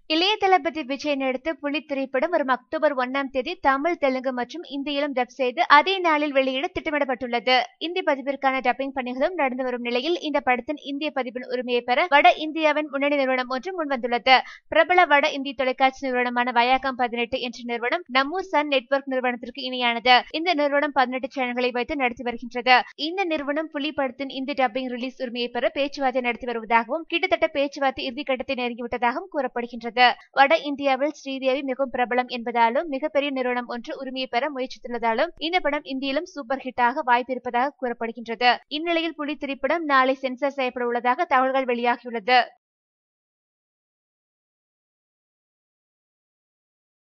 இளைய தளபதி விஜய் நடித்த புலி திரைப்படம் வரும் அக்டோபர் ஒன்னாம் தேதி தமிழ் தெலுங்கு மற்றும் இந்தியிலும் டப் செய்து அதே நாளில் வெளியிட திட்டமிடப்பட்டுள்ளது இந்தி பதிப்பிற்கான டப்பிங் பணிகளும் நடந்து வரும் நிலையில் இந்த படத்தின் இந்திய பதிப்பின் உரிமையை பெற வட இந்தியாவின் முன்னணி நிறுவனம் ஒன்று முன்வந்துள்ளது பிரபல வட இந்திய தொலைக்காட்சி நிறுவனமான வயாகம் பதினெட்டு என்ற நிறுவனம் நம்மூ சன் நெட்வொர்க் நிறுவனத்திற்கு இணையானது இந்த நிறுவனம் பதினெட்டு சேனல்களை வைத்து நடத்தி வருகின்றது இந்த நிறுவனம் புலி படத்தின் இந்தி டப்பிங் ரிலீஸ் உரிமையை பெற பேச்சுவார்த்தை நடத்தி வருவதாகவும் கிட்டத்தட்ட பேச்சுவார்த்தை இறுதிக்கட்டத்தை நெருங்கிவிட்டதாகவும் கூறப்படுகின்றது வட இந்தியாவில் ஸ்ரீதேவி மிகவும் பிரபலம் என்பதாலும் மிகப்பெரிய நிறுவனம் ஒன்று உரிமையை பெற முயற்சித்துள்ளதாலும் இந்த படம் இந்தியிலும் சூப்பர் ஹிட்டாக வாய்ப்பு இருப்பதாக கூறப்படுகின்றது இந்நிலையில் புலி திரைப்படம் நாளை சென்சார் செய்யப்பட உள்ளதாக தகவல்கள் வெளியாகியுள்ளது